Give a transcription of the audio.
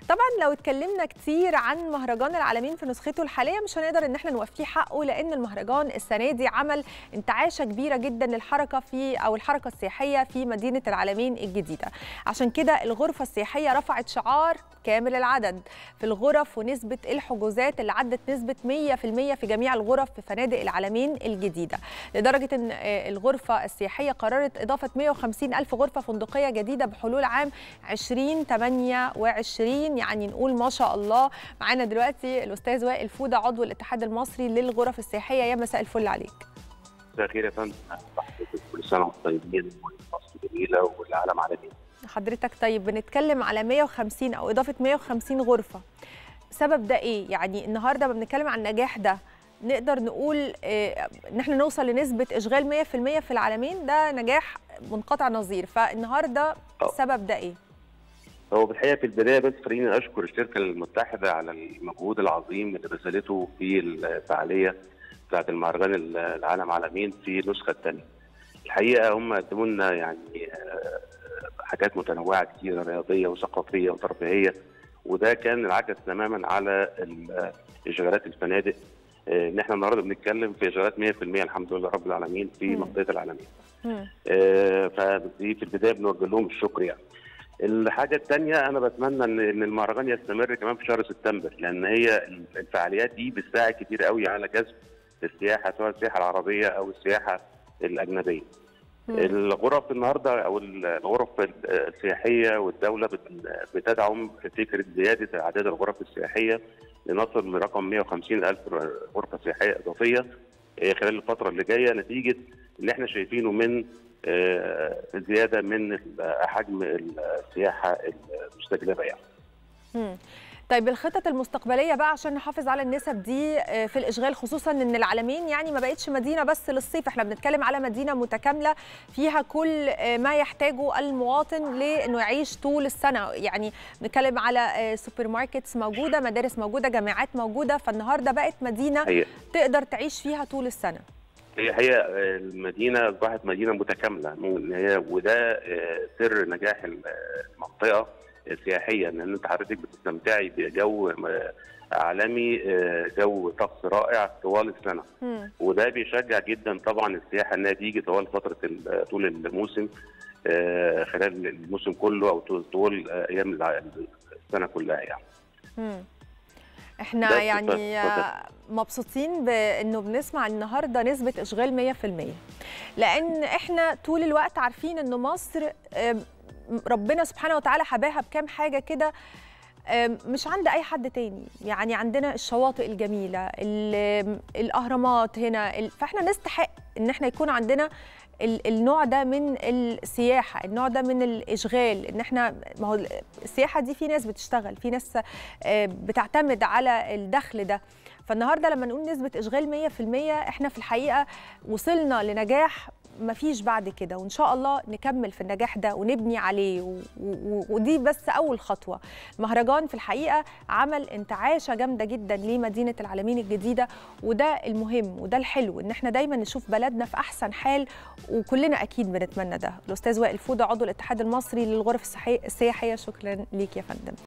طبعا لو اتكلمنا كتير عن مهرجان العالمين في نسخته الحاليه مش هنقدر ان احنا نوفيه حقه لان المهرجان السنه دي عمل انتعاشه كبيره جدا للحركه في او الحركه السياحيه في مدينه العالمين الجديده عشان كده الغرفه السياحيه رفعت شعار كامل العدد في الغرف ونسبه الحجوزات اللي عدت نسبه 100% في جميع الغرف في فنادق العالمين الجديده لدرجه ان الغرفه السياحيه قررت اضافه 150 الف غرفه فندقيه جديده بحلول عام 2028 يعني نقول ما شاء الله معانا دلوقتي الاستاذ وائل فوده عضو الاتحاد المصري للغرف السياحيه يا مساء الفل عليك مساء الخير يا فندم كل سنه وانتم طيبين ومصر جميله والعالم عالمي حضرتك طيب بنتكلم على 150 او اضافه 150 غرفه سبب ده ايه يعني النهارده بنتكلم عن النجاح ده نقدر نقول ان احنا نوصل لنسبه اشغال 100% في العالمين ده نجاح منقطع نظير فالنهارده السبب ده ايه هو بالحقيقه في البدايه بس خليني اشكر الشركه المتحده على المجهود العظيم اللي بذلته في الفعاليه بتاعت المهرجان العالم عالمين في النسخه الثانيه. الحقيقه هم قدموا لنا يعني حاجات متنوعه كتير رياضيه وثقافيه وترفيهيه وده كان العكس تماما على اشغالات الفنادق ان احنا النهارده بنتكلم في اشغالات 100% الحمد لله رب العالمين في مم. منطقه العالمين. مم. آه، فدي في البدايه بنوجه لهم الشكر يعني. الحاجه الثانيه انا بتمنى ان ان المهرجان يستمر كمان في شهر سبتمبر لان هي الفعاليات دي بتساعد كتير قوي على جذب السياحه سواء السياحه العربيه او السياحه الاجنبيه. مم. الغرف النهارده او الغرف السياحيه والدوله بت- بتدعم فكره زياده اعداد الغرف السياحيه لنصل لرقم 150 الف غرفه سياحيه اضافيه آه، خلال الفتره اللي جايه نتيجه اللي احنا شايفينه من آه، زياده من حجم السياحه المستجلبه يعني. مم. طيب الخطط المستقبليه بقى عشان نحافظ على النسب دي آه، في الاشغال خصوصا ان العالمين يعني ما بقتش مدينه بس للصيف احنا بنتكلم على مدينه متكامله فيها كل آه، ما يحتاجه المواطن لانه يعيش طول السنه يعني بنتكلم على آه، سوبر ماركتس موجوده مدارس موجوده جامعات موجوده فالنهارده بقت مدينه هي تقدر تعيش فيها طول السنه هي هي المدينه اصبحت مدينه متكامله إن هي وده آه، سر نجاح المنطقه سياحيا ان انت حضرتك بتستمتعي بجو آه، عالمي آه، جو طقس رائع طوال السنه مم. وده بيشجع جدا طبعا السياحه انها تيجي طوال فتره ال- طول الموسم آه، خلال الموسم كله او طول- طول آه، ايام الع- السنه كلها يعني مم. احنا بس يعني ف- آه، مبسوطين بانه بنسمع النهارده نسبه اشغال 100% لان احنا طول الوقت عارفين ان مصر آم، ربنا سبحانه وتعالى حباها بكام حاجه كده آم، مش عند اي حد تاني يعني عندنا الشواطئ الجميله ال- الاهرامات هنا ال- فاحنا نستحق ان احنا يكون عندنا ال- النوع ده من السياحه النوع ده من الاشغال ان احنا ما هو السياحه دي في ناس بتشتغل في ناس آه، بتعتمد على الدخل ده فالنهارده لما نقول نسبه اشغال 100% احنا في الحقيقه وصلنا لنجاح مفيش بعد كده وان شاء الله نكمل في النجاح ده ونبني عليه و... و... ودي بس اول خطوه مهرجان في الحقيقه عمل انتعاشه جامده جدا لمدينه العالمين الجديده وده المهم وده الحلو ان احنا دايما نشوف بلدنا في احسن حال وكلنا اكيد بنتمنى ده الاستاذ وائل فوده عضو الاتحاد المصري للغرف السياحيه شكرا ليك يا فندم